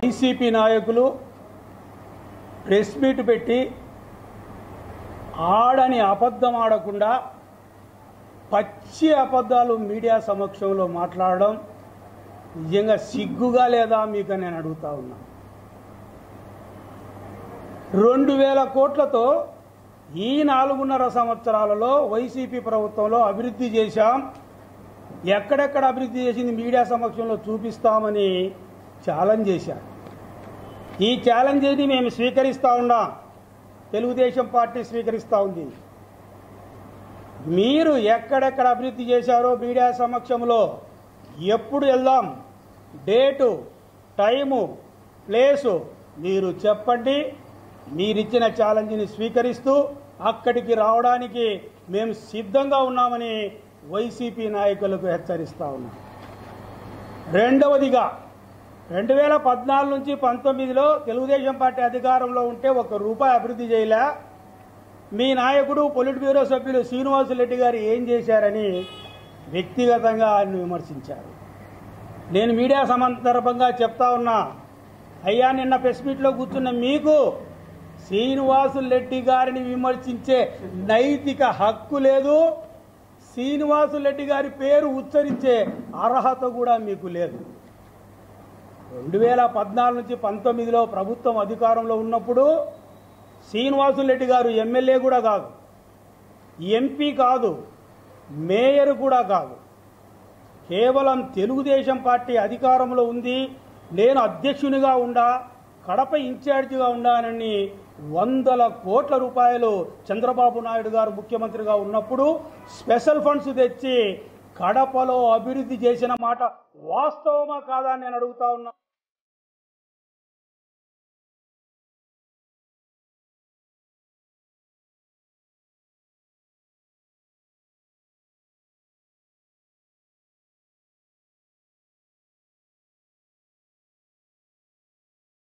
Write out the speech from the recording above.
YCP నాయకులు press meet పెట్టి ఆడని అబద్ధం ఆడకుండా పచ్చి అబద్ధాలు మీడియా సమక్షంలో మాట్లాడడం నిజంగా సిగ్గుగా లేదా మీకు నేను అడుగుతా ఉన్నా రెండు వేల కోట్లతో ఈ నాలుగున్నర సంవత్సరాలలో వైసీపీ ప్రభుత్వంలో అభివృద్ధి చేశాం ఎక్కడెక్కడ అభివృద్ధి చేసింది మీడియా సమక్షంలో చూపిస్తామని ఛాలెంజ్ చేశారు ఈ ఛాలెంజ్ని మేము స్వీకరిస్తూ ఉన్నాం తెలుగుదేశం పార్టీ స్వీకరిస్తూ ఉంది మీరు ఎక్కడెక్కడ అభివృద్ధి చేశారో మీడియా సమక్షంలో ఎప్పుడు వెళ్దాం డేటు టైము ప్లేసు మీరు చెప్పండి మీరిచ్చిన ఛాలెంజ్ని స్వీకరిస్తూ అక్కడికి రావడానికి మేము సిద్ధంగా ఉన్నామని వైసీపీ నాయకులకు హెచ్చరిస్తా ఉన్నాం రెండవదిగా రెండు వేల పద్నాలుగు నుంచి పంతొమ్మిదిలో తెలుగుదేశం పార్టీ అధికారంలో ఉంటే ఒక రూపాయి అభివృద్ధి చేయలే మీ నాయకుడు పొలిట్ బ్యూరో సభ్యులు శ్రీనివాసులరెడ్డి గారు ఏం చేశారని వ్యక్తిగతంగా ఆయన విమర్శించారు నేను మీడియా సందర్భంగా చెప్తా ఉన్నా అయ్యా నిన్న ప్రెస్ మీట్లో కూర్చున్న మీకు శ్రీనివాసులరెడ్డి గారిని విమర్శించే నైతిక హక్కు లేదు శ్రీనివాసులరెడ్డి గారి పేరు ఉచ్చరించే అర్హత కూడా మీకు లేదు రెండు వేల పద్నాలుగు నుంచి పంతొమ్మిదిలో ప్రభుత్వం అధికారంలో ఉన్నప్పుడు శ్రీనివాసులరెడ్డి గారు ఎమ్మెల్యే కూడా కాదు ఎంపీ కాదు మేయర్ కూడా కాదు కేవలం తెలుగుదేశం పార్టీ అధికారంలో ఉంది నేను అధ్యక్షునిగా ఉండా కడప ఇన్ఛార్జిగా ఉండానని వందల కోట్ల రూపాయలు చంద్రబాబు నాయుడు గారు ముఖ్యమంత్రిగా ఉన్నప్పుడు స్పెషల్ ఫండ్స్ తెచ్చి కడపలో అభివృద్ధి చేసిన మాట వాస్తవమా కాదా అని నేను అడుగుతా ఉన్నా